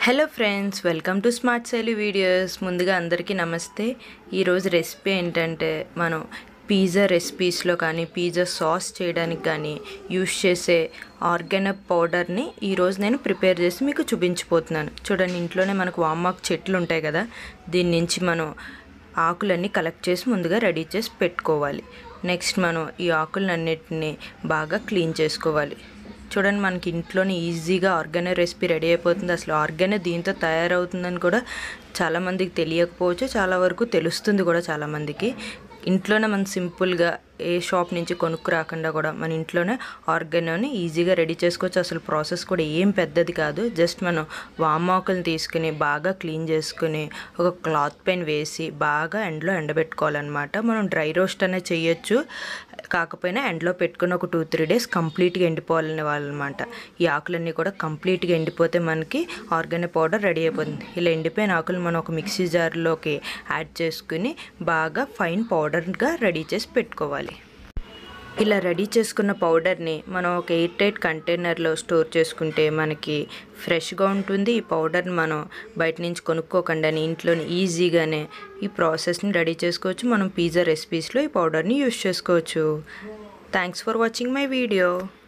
hello friends welcome to smart Shaili videos ముందుగా అందరికీ నమస్తే ఈరోజు రెసిపీ ఏంటంటే మనం పిజ్జా రెసిపీస్లో కానీ పిజ్జా సాస్ చేయడానికి కానీ యూస్ చేసే ఆర్గానిక్ పౌడర్ని ఈరోజు నేను ప్రిపేర్ చేసి మీకు చూపించిపోతున్నాను చూడండి ఇంట్లోనే మనకు వామాక్ చెట్లు ఉంటాయి కదా దీని నుంచి మనం ఆకులన్నీ కలెక్ట్ చేసి ముందుగా రెడీ చేసి పెట్టుకోవాలి నెక్స్ట్ మనం ఈ ఆకులన్నిటిని బాగా క్లీన్ చేసుకోవాలి చూడండి మనకి ఇంట్లోనే ఈజీగా ఆర్గానిక్ రెసిపీ రెడీ అయిపోతుంది అసలు ఆర్గానిక్ దీంతో తయారవుతుందని కూడా చాలామందికి తెలియకపోవచ్చు చాలా వరకు తెలుస్తుంది కూడా చాలామందికి ఇంట్లోనే మనం సింపుల్గా ఏ షాప్ నుంచి కొనుక్కు రాకుండా కూడా మన ఇంట్లోనే ఆర్గానోని ఈజీగా రెడీ చేసుకోవచ్చు అసలు ప్రాసెస్ కూడా ఏం పెద్దది కాదు జస్ట్ మనం వామాకులను తీసుకుని బాగా క్లీన్ చేసుకుని ఒక క్లాత్ పైన వేసి బాగా ఎండలో ఎండబెట్టుకోవాలన్నమాట మనం డ్రై రోస్ట్ అనేది చేయొచ్చు కాకపోయినా ఎండలో పెట్టుకుని ఒక టూ త్రీ డేస్ కంప్లీట్గా ఎండిపోవాలనే వాళ్ళనమాట ఈ ఆకులన్నీ కూడా కంప్లీట్గా ఎండిపోతే మనకి ఆర్గానిక్ పౌడర్ రెడీ అయిపోతుంది ఇలా ఎండిపోయిన ఆకులు మనం ఒక మిక్సీ జార్లోకి యాడ్ చేసుకుని బాగా ఫైన్ పౌడర్గా రెడీ చేసి పెట్టుకోవాలి ఇలా రెడీ చేసుకున్న పౌడర్ని మనం ఒక ఎయిర్ టైట్ కంటైనర్లో స్టోర్ చేసుకుంటే మనకి ఫ్రెష్గా ఉంటుంది ఈ పౌడర్ని మనం బయట నుంచి కొనుక్కోకుండా ఇంట్లోనే ఈజీగానే ఈ ప్రాసెస్ని రెడీ చేసుకోవచ్చు మనం పిజ్జా రెసిపీస్లో ఈ పౌడర్ని యూస్ చేసుకోవచ్చు thanks for watching my video